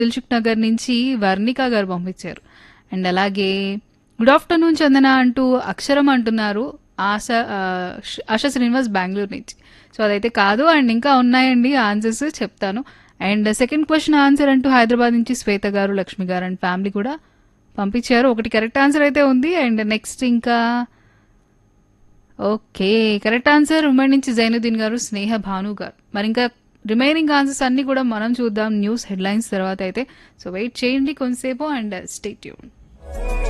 దిల్సుఖ్ నగర్ నుంచి వర్ణిక గారు పంపించారు అండ్ అలాగే గుడ్ ఆఫ్టర్నూన్ చందన అంటూ అక్షరం అంటున్నారు ఆశ ఆ, శ్- ఆశా శ్రీనివాస్ బెంగళూరు నుంచి సో అదైతే కాదు అండ్ ఇంకా ఉన్నాయండి ఆన్సర్స్ చెప్తాను అండ్ సెకండ్ క్వశ్చన్ ఆన్సర్ అంటూ హైదరాబాద్ నుంచి శ్వేత గారు లక్ష్మి గారు అండ్ ఫ్యామిలీ కూడా పంపించారు ఒకటి కరెక్ట్ ఆన్సర్ అయితే ఉంది అండ్ నెక్స్ట్ ఇంకా ఓకే కరెక్ట్ ఆన్సర్ ఉమ్మడి నుంచి జైనుద్దీన్ గారు స్నేహ భాను గారు మరి ఇంకా రిమైనింగ్ ఆన్సర్స్ అన్ని కూడా మనం చూద్దాం న్యూస్ హెడ్లైన్స్ తర్వాత అయితే సో వెయిట్ చేయండి కొంతసేపు అండ్ స్టే ట్యూన్